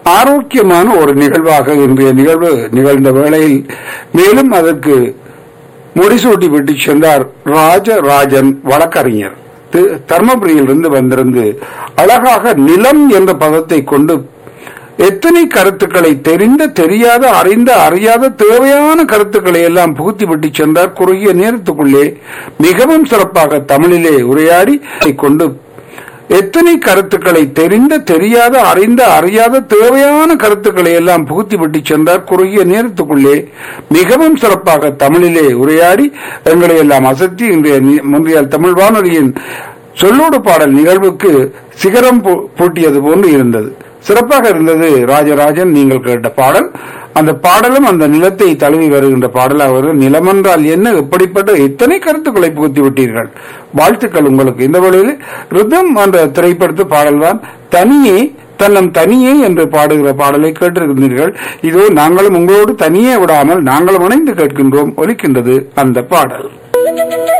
ஆரோக்கியமான ஒரு நிகழ்வாக இன்றைய நிகழ்வு நிகழ்ந்த வேளையில் மேலும் அதற்கு முடிசூட்டி விட்டு சென்றார் ராஜராஜன் வழக்கறிஞர் தி- தர்மபுரியிலிருந்து வந்திருந்து அழகாக நிலம் என்ற பதத்தை கொண்டு எத்தனை கருத்துக்களை தெரிந்த தெரியாத அறிந்த அறியாத தேவையான கருத்துக்களை எல்லாம் புகுத்தி விட்டு சென்றார் குறுகிய நேரத்துக்குள்ளே மிகவும் சிறப்பாக தமிழிலே உரையாடி அதைக் கொண்டு எத்தனை கருத்துக்களை தெரிந்த தெரியாத அறிந்த அறியாத தேவையான கருத்துக்களை எல்லாம் புகுத்தி விட்டு சென்றார் குறுகிய நேரத்துக்குள்ளே மிகவும் சிறப்பாக தமிழிலே உரையாடி எங்களை எல்லாம் அசத்தி இன்றைய நி- முன்றைய தமிழ் வானொலியின் சொல்லோடு பாடல் நிகழ்வுக்கு சிகரம் பூ- பூட்டியது போன்று இருந்தது சிறப்பாக இருந்தது ராஜராஜன் நீங்கள் கேட்ட பாடல் அந்த பாடலும் அந்த நிலத்தை தழுவி வருகின்ற பாடலாக வரும் நிலமென்றால் என்ன எப்படிப்பட்ட எத்தனை கருத்துக்களை புகுத்தி விட்டீர்கள் வாழ்த்துக்கள் உங்களுக்கு இந்த வேளையில் ரிதம் என்ற திரைப்படத்து பாடல்தான் தனியே தன்னம் தனியே என்று பாடுகிற பாடலை கேட்டிருக்கின்றீர்கள் இதோ நாங்களும் உங்களோடு தனியே விடாமல் நாங்களும் இணைந்து கேட்கின்றோம் ஒலிக்கின்றது அந்த பாடல்